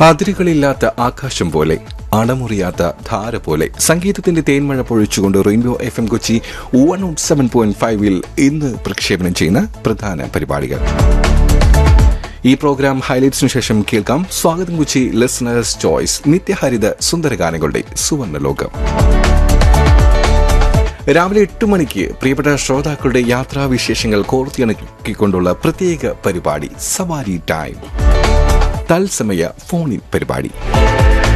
അതിരുകളില്ലാത്ത ആകാശം പോലെ അണമുറിയാത്ത ധാര പോലെ സംഗീതത്തിന്റെ തേന്മഴ പൊഴിച്ചുകൊണ്ട് Rainbow F M Kochi one nought seven point ഫൈവിൽ ഇന്ന് പ്രക്ഷേപണം ചെയ്യുന്ന പ്രധാന പരിപാടികൾ ഈ പ്രോഗ്രാം ഹൈലൈറ്റ്സിനു ശേഷം കേൾക്കാം സ്വാഗതം കൊച്ചി ലിസണേഴ്സ് ചോയ്സ് നിത്യഹരിത സുന്ദരഗാനങ്ങളുടെ സുവർണ ലോകം രാവിലെ എട്ട് മണിക്ക് പ്രിയപ്പെട്ട ശ്രോതാക്കളുടെ യാത്രാവിശേഷങ്ങൾ കോർത്തിണക്കിക്കൊണ്ടുള്ള പ്രത്യേക പരിപാടി സവാരി ടൈം തത്സമയ ഫോണിൻ പരിപാടി